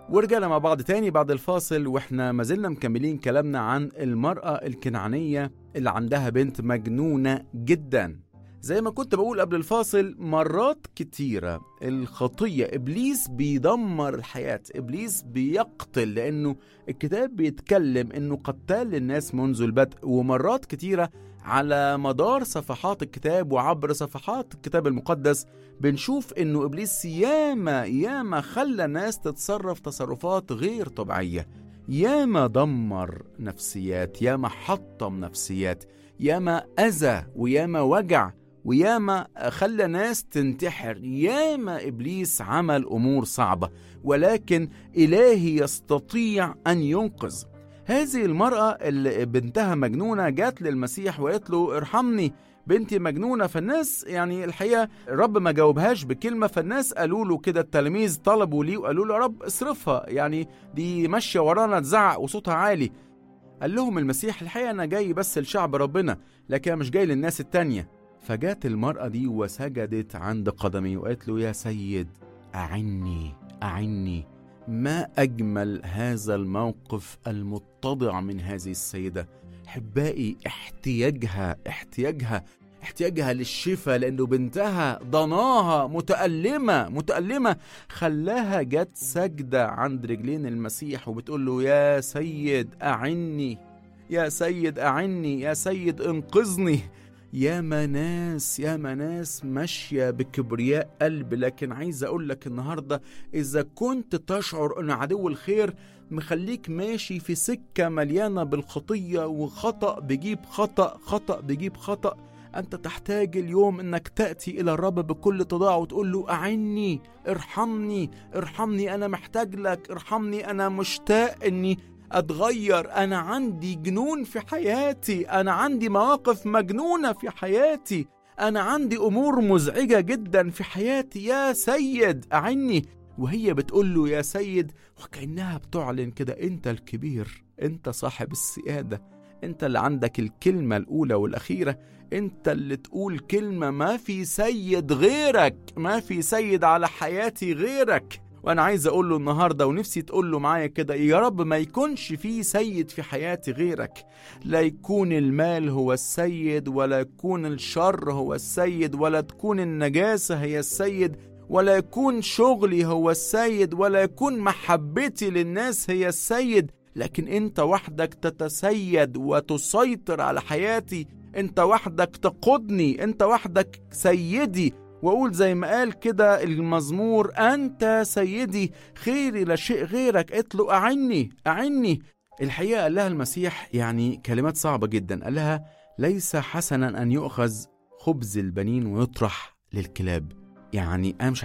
ورجعنا مع بعض تاني بعد الفاصل واحنا ما زلنا مكملين كلامنا عن المرأة الكنعانية اللي عندها بنت مجنونة جدا زي ما كنت بقول قبل الفاصل مرات كتيرة الخطية إبليس بيدمر الحياة إبليس بيقتل لأنه الكتاب بيتكلم أنه قتال للناس منذ البدء ومرات كتيرة على مدار صفحات الكتاب وعبر صفحات الكتاب المقدس بنشوف انه ابليس ياما ياما خلى ناس تتصرف تصرفات غير طبيعيه ياما دمر نفسيات ياما حطم نفسيات ياما اذى وياما وجع وياما خلى ناس تنتحر ياما ابليس عمل امور صعبه ولكن الهي يستطيع ان ينقذ هذه المرأة اللي بنتها مجنونة جات للمسيح وقالت له ارحمني بنتي مجنونة فالناس يعني الحقيقة الرب ما جاوبهاش بكلمة فالناس قالوا له كده التلاميذ طلبوا ليه وقالوا له يا رب اصرفها يعني دي ماشية ورانا تزعق وصوتها عالي قال لهم المسيح الحقيقة أنا جاي بس لشعب ربنا لكن مش جاي للناس التانية فجات المرأة دي وسجدت عند قدمي وقالت له يا سيد أعني أعني ما أجمل هذا الموقف المتضع من هذه السيدة أحبائي احتياجها احتياجها احتياجها للشفاء لأنه بنتها ضناها متألمة متألمة خلاها جت سجدة عند رجلين المسيح وبتقول له يا سيد أعني يا سيد أعني يا سيد انقذني يا ناس يا ناس ماشية بكبرياء قلب لكن عايز أقول لك النهاردة إذا كنت تشعر أن عدو الخير مخليك ماشي في سكة مليانة بالخطية وخطأ بيجيب خطأ خطأ بيجيب خطأ أنت تحتاج اليوم أنك تأتي إلى الرب بكل تضاع وتقول له أعني ارحمني ارحمني أنا محتاج لك ارحمني أنا مشتاق أني اتغير انا عندي جنون في حياتي انا عندي مواقف مجنونه في حياتي انا عندي امور مزعجه جدا في حياتي يا سيد اعني وهي بتقول له يا سيد وكانها بتعلن كده انت الكبير انت صاحب السياده انت اللي عندك الكلمه الاولى والاخيره انت اللي تقول كلمه ما في سيد غيرك ما في سيد على حياتي غيرك وانا عايز اقول له النهارده ونفسي تقول له معايا كده يا رب ما يكونش في سيد في حياتي غيرك لا يكون المال هو السيد ولا يكون الشر هو السيد ولا تكون النجاسه هي السيد ولا يكون شغلي هو السيد ولا يكون محبتي للناس هي السيد لكن انت وحدك تتسيد وتسيطر على حياتي انت وحدك تقودني انت وحدك سيدي واقول زي ما قال كده المزمور انت سيدي خيري لا شيء غيرك اطلق اعني اعني الحقيقه قال لها المسيح يعني كلمات صعبه جدا قال لها ليس حسنا ان يؤخذ خبز البنين ويطرح للكلاب يعني انا مش